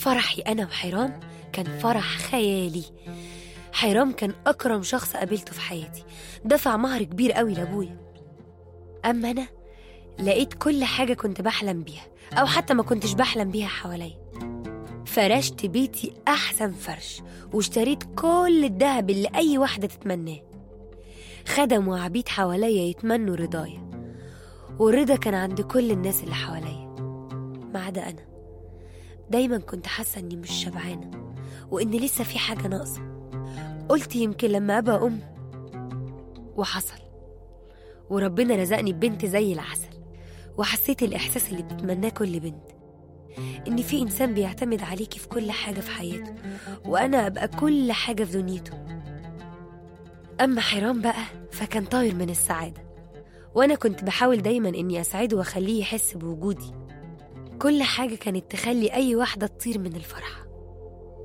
فرحي أنا وحرام كان فرح خيالي حرام كان أكرم شخص قابلته في حياتي دفع مهر كبير قوي لأبويا أما أنا لقيت كل حاجة كنت بحلم بيها أو حتى ما كنتش بحلم بيها حواليا فرشت بيتي أحسن فرش واشتريت كل الذهب اللي أي واحدة تتمناه خدم وعبيد حواليا يتمنوا رضايا والرضا كان عند كل الناس اللي حواليا ما عدا أنا دايما كنت حاسة إني مش شبعانة وإن لسه في حاجة ناقصة قلت يمكن لما أبقى أم وحصل وربنا رزقني ببنت زي العسل وحسيت الإحساس اللي بتتمناه كل بنت إن في إنسان بيعتمد عليكي في كل حاجة في حياته وأنا أبقى كل حاجة في دنيته أما حرام بقى فكان طاير من السعادة وأنا كنت بحاول دايما إني أسعده وأخليه يحس بوجودي كل حاجة كانت تخلي أي واحدة تطير من الفرحة